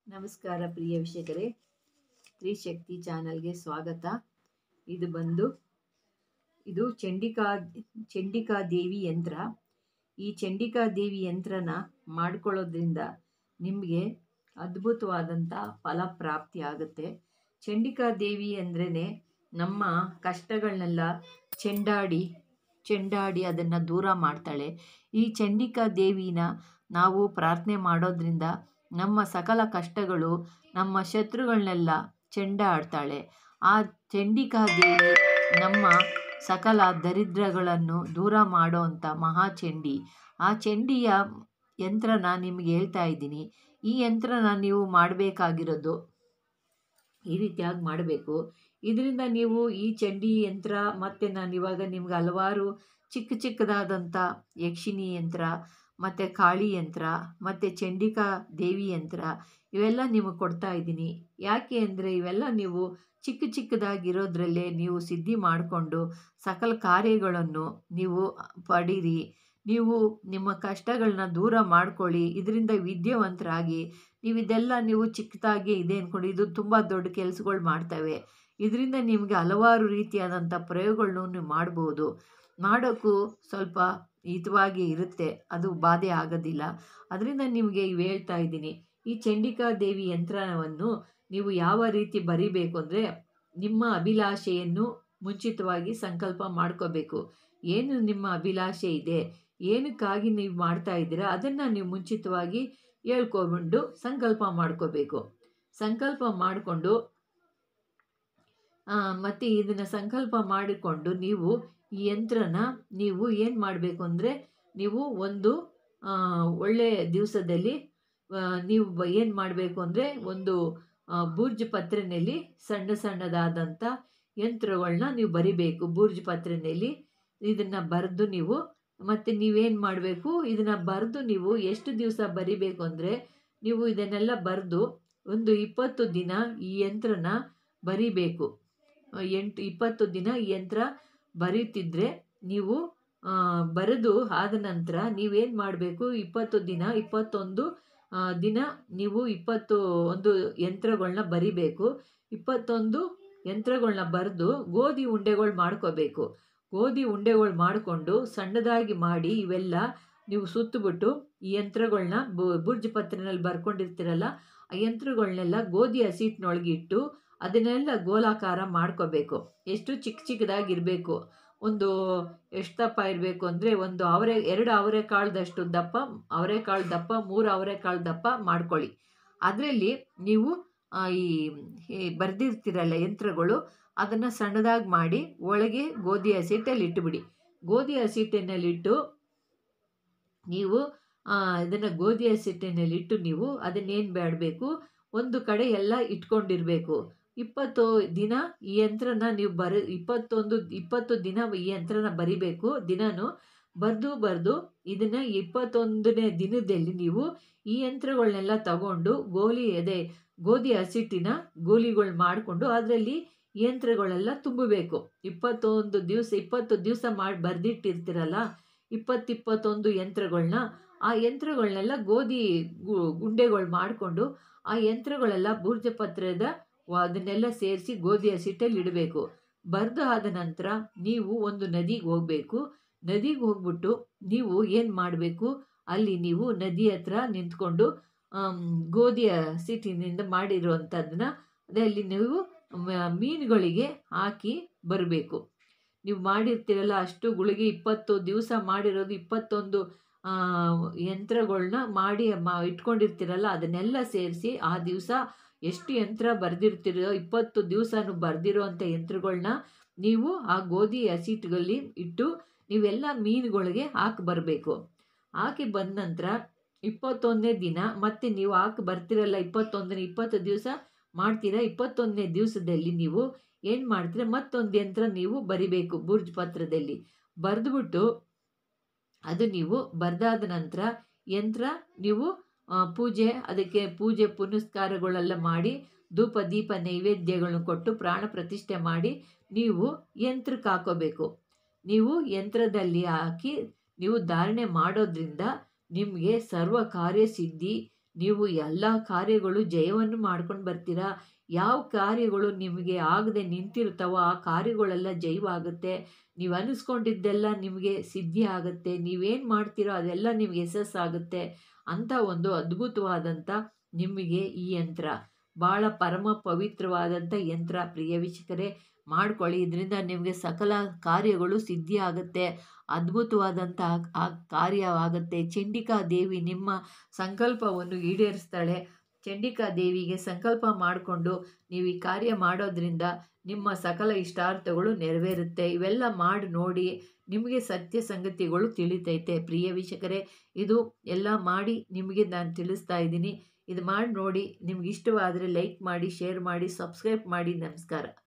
ನಮಸ್ಕಾರ ಪ್ರಿಯ ವೀಕ್ಷಕರೇ ತ್ರಿಶಕ್ತಿ ಚಾನಲ್ಗೆ ಸ್ವಾಗತ ಇದು ಬಂದು ಇದು ಚಂಡಿಕಾ ಚಂಡಿಕಾ ದೇವಿ ಯಂತ್ರ ಈ ಚಂಡಿಕಾ ದೇವಿ ಯಂತ್ರನ ಮಾಡ್ಕೊಳ್ಳೋದ್ರಿಂದ ನಿಮಗೆ ಅದ್ಭುತವಾದಂಥ ಫಲ ಪ್ರಾಪ್ತಿ ಆಗುತ್ತೆ ಚಂಡಿಕಾ ದೇವಿ ಅಂದ್ರೇ ನಮ್ಮ ಕಷ್ಟಗಳನ್ನೆಲ್ಲ ಚೆಂಡಾಡಿ ಚೆಂಡಾಡಿ ಅದನ್ನು ದೂರ ಮಾಡ್ತಾಳೆ ಈ ಚಂಡಿಕಾ ದೇವಿನ ನಾವು ಪ್ರಾರ್ಥನೆ ಮಾಡೋದ್ರಿಂದ ನಮ್ಮ ಸಕಲ ಕಷ್ಟಗಳು ನಮ್ಮ ಶತ್ರುಗಳನ್ನೆಲ್ಲ ಚೆಂಡ ಆಡ್ತಾಳೆ ಆ ಚಂಡಿಕಾ ದೇವಿ ನಮ್ಮ ಸಕಲ ದರಿದ್ರಗಳನ್ನು ದೂರ ಮಾಡೋವಂಥ ಮಹಾಚಂಡಿ ಆ ಚಂಡಿಯ ಯಂತ್ರನ ನಿಮಗೆ ಹೇಳ್ತಾ ಇದ್ದೀನಿ ಈ ಯಂತ್ರನ ನೀವು ಮಾಡಬೇಕಾಗಿರೋದು ಈ ರೀತಿಯಾಗಿ ಮಾಡಬೇಕು ಇದರಿಂದ ನೀವು ಈ ಚಂಡಿ ಯಂತ್ರ ಮತ್ತು ನಾನು ಇವಾಗ ನಿಮ್ಗೆ ಹಲವಾರು ಚಿಕ್ಕ ಚಿಕ್ಕದಾದಂಥ ಯಕ್ಷಿಣಿ ಯಂತ್ರ ಮತ್ತು ಕಾಳಿ ಯಂತ್ರ ಮತ್ತು ಚಂಡಿಕಾ ದೇವಿ ಯಂತ್ರ ಇವೆಲ್ಲ ನಿಮಗೆ ಕೊಡ್ತಾ ಇದ್ದೀನಿ ಯಾಕೆ ಅಂದರೆ ಇವೆಲ್ಲ ನೀವು ಚಿಕ್ಕ ಚಿಕ್ಕದಾಗಿರೋದ್ರಲ್ಲೇ ನೀವು ಸಿದ್ಧಿ ಮಾಡಿಕೊಂಡು ಸಕಲ ಕಾರ್ಯಗಳನ್ನು ನೀವು ಪಡೀರಿ ನೀವು ನಿಮ್ಮ ಕಷ್ಟಗಳನ್ನ ದೂರ ಮಾಡ್ಕೊಳ್ಳಿ ಇದರಿಂದ ವಿದ್ಯಾವಂತರಾಗಿ ನೀವು ಇದೆಲ್ಲ ನೀವು ಚಿಕ್ಕದಾಗಿ ಇದೆ ಅಂದ್ಕೊಂಡು ಇದು ತುಂಬ ದೊಡ್ಡ ಕೆಲಸಗಳು ಮಾಡ್ತವೆ ಇದರಿಂದ ನಿಮಗೆ ಹಲವಾರು ರೀತಿಯಾದಂಥ ಪ್ರಯೋಗಗಳನ್ನು ನೀವು ಮಾಡ್ಬೋದು ಮಾಡೋಕ್ಕೂ ಸ್ವಲ್ಪ ಹಿತವಾಗಿ ಇರುತ್ತೆ ಅದು ಬಾಧೆ ಆಗೋದಿಲ್ಲ ಅದರಿಂದ ನಿಮಗೆ ಇವು ಹೇಳ್ತಾ ಇದ್ದೀನಿ ಈ ಚಂಡಿಕಾ ದೇವಿ ಯಂತ್ರವನ್ನು ನೀವು ಯಾವ ರೀತಿ ಬರಿಬೇಕು ಅಂದರೆ ನಿಮ್ಮ ಅಭಿಲಾಷೆಯನ್ನು ಮುಂಚಿತವಾಗಿ ಸಂಕಲ್ಪ ಮಾಡ್ಕೋಬೇಕು ಏನು ನಿಮ್ಮ ಅಭಿಲಾಷೆ ಇದೆ ಏನಕ್ಕಾಗಿ ನೀವು ಮಾಡ್ತಾ ಇದ್ದೀರಾ ಅದನ್ನು ನೀವು ಮುಂಚಿತವಾಗಿ ಹೇಳ್ಕೊಬಂಡು ಸಂಕಲ್ಪ ಮಾಡ್ಕೋಬೇಕು ಸಂಕಲ್ಪ ಮಾಡಿಕೊಂಡು ಮತ್ತು ಇದನ್ನು ಸಂಕಲ್ಪ ಮಾಡಿಕೊಂಡು ನೀವು ಈ ಯಂತ್ರನ ನೀವು ಏನು ಮಾಡಬೇಕು ಅಂದರೆ ನೀವು ಒಂದು ಒಳ್ಳೆಯ ದಿವಸದಲ್ಲಿ ನೀವು ಏನು ಮಾಡಬೇಕು ಅಂದರೆ ಒಂದು ಬೂರ್ಜ್ ಪತ್ರೆಯಲ್ಲಿ ಸಣ್ಣ ಸಣ್ಣದಾದಂಥ ಯಂತ್ರಗಳನ್ನ ನೀವು ಬರಿಬೇಕು ಬೂರ್ಜ್ ಪತ್ರೆಯಲ್ಲಿ ಇದನ್ನು ಬರೆದು ನೀವು ಮತ್ತು ನೀವೇನು ಮಾಡಬೇಕು ಇದನ್ನು ಬರೆದು ನೀವು ಎಷ್ಟು ದಿವಸ ಬರಿಬೇಕು ಅಂದರೆ ನೀವು ಇದನ್ನೆಲ್ಲ ಬರೆದು ಒಂದು ಇಪ್ಪತ್ತು ದಿನ ಈ ಯಂತ್ರನ ಬರಿಬೇಕು ಎಂಟು ಇಪ್ಪತ್ತು ದಿನ ಈ ಯಂತ್ರ ಬರೀತಿದ್ರೆ ನೀವು ಬರೆದು ಆದ ನಂತರ ನೀವೇನು ಮಾಡಬೇಕು ಇಪ್ಪತ್ತು ದಿನ ಇಪ್ಪತ್ತೊಂದು ದಿನ ನೀವು ಇಪ್ಪತ್ತು ಒಂದು ಯಂತ್ರಗಳನ್ನ ಬರಿಬೇಕು ಇಪ್ಪತ್ತೊಂದು ಯಂತ್ರಗಳನ್ನ ಬರೆದು ಗೋಧಿ ಉಂಡೆಗಳು ಮಾಡ್ಕೋಬೇಕು ಗೋಧಿ ಉಂಡೆಗಳು ಮಾಡಿಕೊಂಡು ಸಣ್ಣದಾಗಿ ಮಾಡಿ ಇವೆಲ್ಲ ನೀವು ಸುತ್ತಬಿಟ್ಟು ಈ ಯಂತ್ರಗಳನ್ನ ಬುರ್ಜ್ ಪತ್ರೆನಲ್ಲಿ ಬರ್ಕೊಂಡಿರ್ತೀರಲ್ಲ ಆ ಯಂತ್ರಗಳನ್ನೆಲ್ಲ ಗೋಧಿ ಹಸಿಟ್ಟಿನೊಳಗೆ ಇಟ್ಟು ಅದನ್ನೆಲ್ಲ ಗೋಲಾಕಾರ ಮಾಡ್ಕೋಬೇಕು ಎಷ್ಟು ಚಿಕ್ಕ ಚಿಕ್ಕದಾಗಿರಬೇಕು ಒಂದು ಎಷ್ಟು ದಪ್ಪ ಇರಬೇಕು ಅಂದರೆ ಒಂದು ಅವರೆ ಎರಡು ಅವರೆಕಾಳ್ದಷ್ಟು ದಪ್ಪ ಅವರೆಕಾಳು ದಪ್ಪ ಮೂರು ಅವರೆಕಾಳು ದಪ್ಪ ಮಾಡ್ಕೊಳ್ಳಿ ಅದರಲ್ಲಿ ನೀವು ಈ ಬರೆದಿರ್ತೀರಲ್ಲ ಯಂತ್ರಗಳು ಅದನ್ನು ಸಣ್ಣದಾಗಿ ಮಾಡಿ ಒಳಗೆ ಗೋಧಿ ಹಸಿಟ್ಟಲ್ಲಿ ಇಟ್ಟುಬಿಡಿ ಗೋಧಿ ಹಸಿಟ್ಟಿನಲ್ಲಿಟ್ಟು ನೀವು ಇದನ್ನು ಗೋಧಿ ಹಸಿಟ್ಟಿನಲ್ಲಿಟ್ಟು ನೀವು ಅದನ್ನೇನು ಬೇಡಬೇಕು ಒಂದು ಕಡೆ ಎಲ್ಲ ಇಟ್ಕೊಂಡಿರಬೇಕು ಇಪ್ಪತ್ತು ದಿನ ಈ ಯಂತ್ರನ ನೀವು ಬರ ಇಪ್ಪತ್ತೊಂದು ಇಪ್ಪತ್ತು ದಿನ ಈ ಯಂತ್ರನ ಬರಿಬೇಕು ದಿನವೂ ಬರೆದು ಬರೆದು ಇದನ್ನು ಇಪ್ಪತ್ತೊಂದನೇ ದಿನದಲ್ಲಿ ನೀವು ಈ ಯಂತ್ರಗಳನ್ನೆಲ್ಲ ತಗೊಂಡು ಗೋಲಿ ಅದೇ ಗೋಧಿ ಹಸಿಟ್ಟಿನ ಗೋಲಿಗಳು ಮಾಡಿಕೊಂಡು ಅದರಲ್ಲಿ ಯಂತ್ರಗಳೆಲ್ಲ ತುಂಬಬೇಕು ಇಪ್ಪತ್ತೊಂದು ದಿವಸ ಇಪ್ಪತ್ತು ದಿವಸ ಮಾಡಿ ಬರೆದಿಟ್ಟಿರ್ತೀರಲ್ಲ ಇಪ್ಪತ್ತಿಪ್ಪತ್ತೊಂದು ಯಂತ್ರಗಳನ್ನ ಆ ಯಂತ್ರಗಳನ್ನೆಲ್ಲ ಗೋಧಿ ಗುಂಡೆಗಳು ಮಾಡಿಕೊಂಡು ಆ ಯಂತ್ರಗಳೆಲ್ಲ ಬೂರ್ಜ ಪತ್ರದ ಅದನ್ನೆಲ್ಲ ಸೇರಿಸಿ ಗೋಧಿ ಹಸಿಟ್ಟಲ್ಲಿ ಇಡಬೇಕು ಬರೆದು ಆದ ನಂತರ ನೀವು ಒಂದು ನದಿಗೆ ಹೋಗಬೇಕು ನದಿಗೆ ಹೋಗ್ಬಿಟ್ಟು ನೀವು ಏನು ಮಾಡಬೇಕು ಅಲ್ಲಿ ನೀವು ನದಿ ಹತ್ರ ನಿಂತ್ಕೊಂಡು ಗೋಧಿ ಹಸಿಟ್ಟಿನಿಂದ ಮಾಡಿರುವಂಥದ್ದನ್ನ ಅಲ್ಲಿ ನೀವು ಮೀನುಗಳಿಗೆ ಹಾಕಿ ಬರಬೇಕು ನೀವು ಮಾಡಿರ್ತೀರಲ್ಲ ಅಷ್ಟು ಗುಳಿಗೆ ಇಪ್ಪತ್ತು ದಿವಸ ಮಾಡಿರೋದು ಇಪ್ಪತ್ತೊಂದು ಯಂತ್ರಗಳನ್ನ ಮಾಡಿ ಮಾ ಇಟ್ಕೊಂಡಿರ್ತೀರಲ್ಲ ಅದನ್ನೆಲ್ಲ ಸೇರಿಸಿ ಆ ದಿವಸ ಎಷ್ಟು ಯಂತ್ರ ಬರೆದಿರ್ತೀರೋ ಇಪ್ಪತ್ತು ದಿವಸನೂ ಬರೆದಿರೋ ಅಂಥ ಯಂತ್ರಗಳನ್ನ ನೀವು ಆ ಗೋಧಿ ಹಸಿಟ್ಟಲ್ಲಿ ಇಟ್ಟು ನೀವೆಲ್ಲ ಮೀನುಗಳಿಗೆ ಹಾಕಿ ಬರಬೇಕು ಹಾಕಿ ಬಂದ ನಂತರ ಇಪ್ಪತ್ತೊಂದನೇ ದಿನ ಮತ್ತೆ ನೀವು ಹಾಕಿ ಬರ್ತಿರಲ್ಲ ಇಪ್ಪತ್ತೊಂದನೇ ಇಪ್ಪತ್ತು ದಿವಸ ಮಾಡ್ತೀರಾ ಇಪ್ಪತ್ತೊಂದನೇ ದಿವಸದಲ್ಲಿ ನೀವು ಏನು ಮಾಡ್ತೀರ ಮತ್ತೊಂದು ಯಂತ್ರ ನೀವು ಬರಿಬೇಕು ಬುರ್ಜ್ ಪತ್ರದಲ್ಲಿ ಬರೆದ್ಬಿಟ್ಟು ಅದು ನೀವು ಬರೆದಾದ ನಂತರ ಯಂತ್ರ ನೀವು ಪೂಜೆ ಅದಕ್ಕೆ ಪೂಜೆ ಪುನಸ್ಕಾರಗಳೆಲ್ಲ ಮಾಡಿ ಧೂಪ ದೀಪ ನೈವೇದ್ಯಗಳನ್ನು ಕೊಟ್ಟು ಪ್ರಾಣ ಪ್ರತಿಷ್ಠೆ ಮಾಡಿ ನೀವು ಯಂತ್ರಕ್ಕೆ ಹಾಕೋಬೇಕು ನೀವು ಯಂತ್ರದಲ್ಲಿ ಹಾಕಿ ನೀವು ಧಾರಣೆ ಮಾಡೋದ್ರಿಂದ ನಿಮಗೆ ಸರ್ವ ಕಾರ್ಯಸಿದ್ಧಿ ನೀವು ಎಲ್ಲ ಕಾರ್ಯಗಳು ಜಯವನ್ನು ಮಾಡ್ಕೊಂಡು ಬರ್ತೀರಾ ಯಾವ ಕಾರ್ಯಗಳು ನಿಮಗೆ ಆಗದೆ ನಿಂತಿರ್ತಾವೋ ಆ ಕಾರ್ಯಗಳೆಲ್ಲ ಜಯವಾಗುತ್ತೆ ನೀವು ಅನಿಸ್ಕೊಂಡಿದ್ದೆಲ್ಲ ನಿಮಗೆ ಸಿದ್ಧಿ ಆಗುತ್ತೆ ನೀವೇನು ಮಾಡ್ತೀರೋ ಅದೆಲ್ಲ ನಿಮಗೆ ಯಶಸ್ಸಾಗುತ್ತೆ ಅಂತ ಒಂದು ಅದ್ಭುತವಾದಂಥ ನಿಮಗೆ ಈ ಯಂತ್ರ ಭಾಳ ಪರಮ ಪವಿತ್ರವಾದಂಥ ಯಂತ್ರ ಪ್ರಿಯ ವೀಕ್ಷಕರೇ ಮಾಡ್ಕೊಳ್ಳಿ ಇದರಿಂದ ನಿಮಗೆ ಸಕಲ ಕಾರ್ಯಗಳು ಸಿದ್ಧಿ ಆಗುತ್ತೆ ಅದ್ಭುತವಾದಂಥ ಆ ಕಾರ್ಯವಾಗುತ್ತೆ ಚಂಡಿಕಾ ದೇವಿ ನಿಮ್ಮ ಸಂಕಲ್ಪವನ್ನು ಈಡೇರಿಸ್ತಾಳೆ ಚಂಡಿಕಾ ದೇವಿಗೆ ಸಂಕಲ್ಪ ಮಾಡಿಕೊಂಡು ನೀವು ಈ ಕಾರ್ಯ ಮಾಡೋದ್ರಿಂದ ನಿಮ್ಮ ಸಕಲ ಇಷ್ಟಾರ್ಥಗಳು ನೆರವೇರುತ್ತೆ ಇವೆಲ್ಲ ಮಾಡಿ ನೋಡಿ ನಿಮಗೆ ಸತ್ಯ ಸಂಗತಿಗಳು ತಿಳಿತೈತೆ ಪ್ರಿಯ ವೀಕ್ಷಕರೇ ಇದು ಎಲ್ಲ ಮಾಡಿ ನಿಮಗೆ ನಾನು ತಿಳಿಸ್ತಾ ಇದ್ದೀನಿ ಇದು ಮಾಡಿ ನೋಡಿ ನಿಮ್ಗೆ ಇಷ್ಟವಾದರೆ ಲೈಕ್ ಮಾಡಿ ಶೇರ್ ಮಾಡಿ ಸಬ್ಸ್ಕ್ರೈಬ್ ಮಾಡಿ ನಮಸ್ಕಾರ